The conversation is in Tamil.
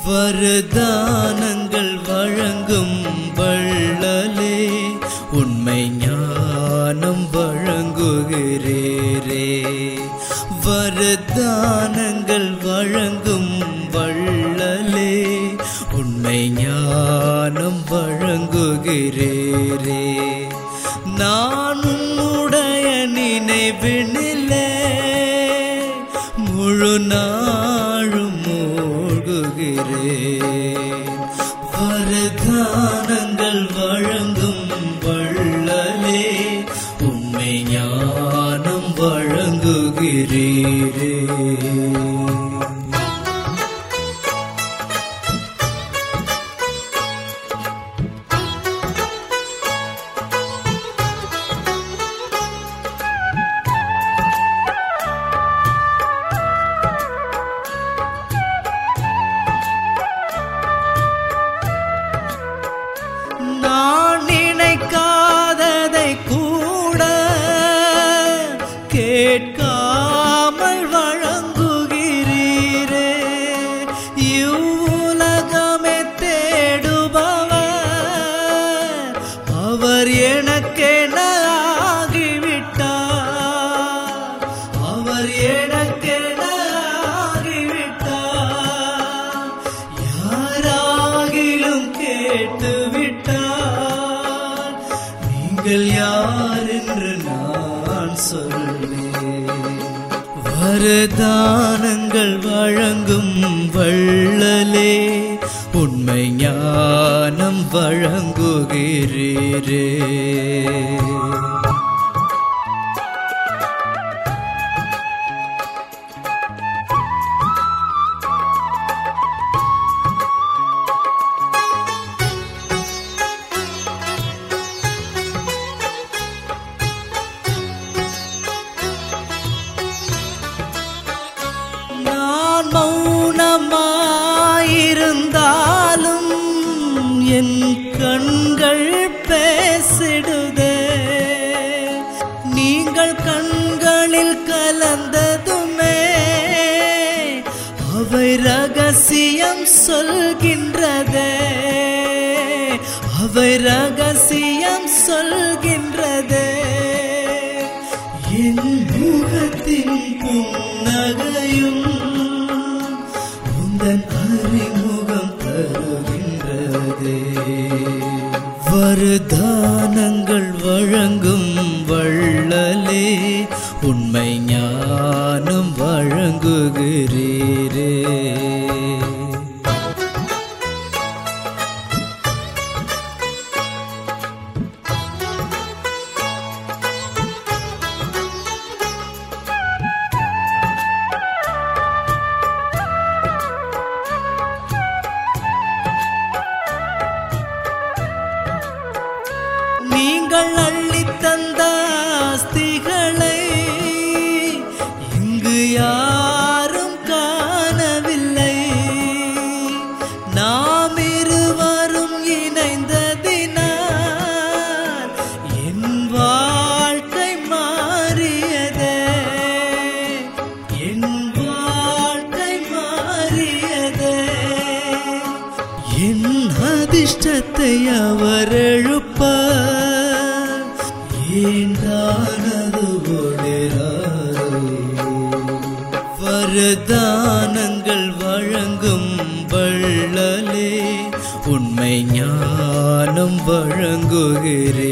வரதானங்கள் வழங்கும் வள்ளலே உண்மை ஞானம் வழங்குகிறேரே வரதானங்கள் வழங்கும் வள்ளலே உண்மை ஞானம் வழங்குகிறேரே நான் உன்னுடைய நினைவினிலே முழு நாளும் மூழ்குகிறேன் வரதானங்கள் வழங்கும் வள்ளலே உண்மை ஞானம் வழங்குகிறீரே நான் நினைக்காததை கூட கேட்காமல் வழங்குகிறீரே இவ்வுலகமே தேடுபவர் அவர் எனக்கென ஆகிவிட்டார் அவர் எனக்கென ஆகிவிட்டார் யாராகிலும் கேட்டுவிட்டார் நீங்கள் யார் என்று நான் சொல்வேன் வரதானங்கள் வழங்கும் வள்ளலே உண்மை ஞானம் வழங்குகிறீரே நான் மௌனமாயிருந்தாலும் என் கண்கள் பேசிடுதே நீங்கள் கண்களில் கலந்ததுமே அவை ரகசியம் சொல்கின்றதே அவை ரகசியம் சொல்கின்றதே என் முகத்தின் புன்னகையும் உந்தன் அறிமுகம் தருகின்றதே வருதானங்கள் வழங்கும் வள்ளலே உண்மை ஞானம் வழங்குகிறீரே நீங்கள் அள்ளித் தந்த ஆஸ்திகளை இங்கு யாரும் காணவில்லை நாம் இருவரும் இணைந்ததினால் என் வாழ்க்கை மாறியதே என் வாழ்க்கை மாறியதே என் அதிர்ஷ்டத்தை அவர் எழுப்ப ஏண்டானது வரதானங்கள் வழங்கும் வள்ளலே உண்மை ஞானம் வழங்குகிறே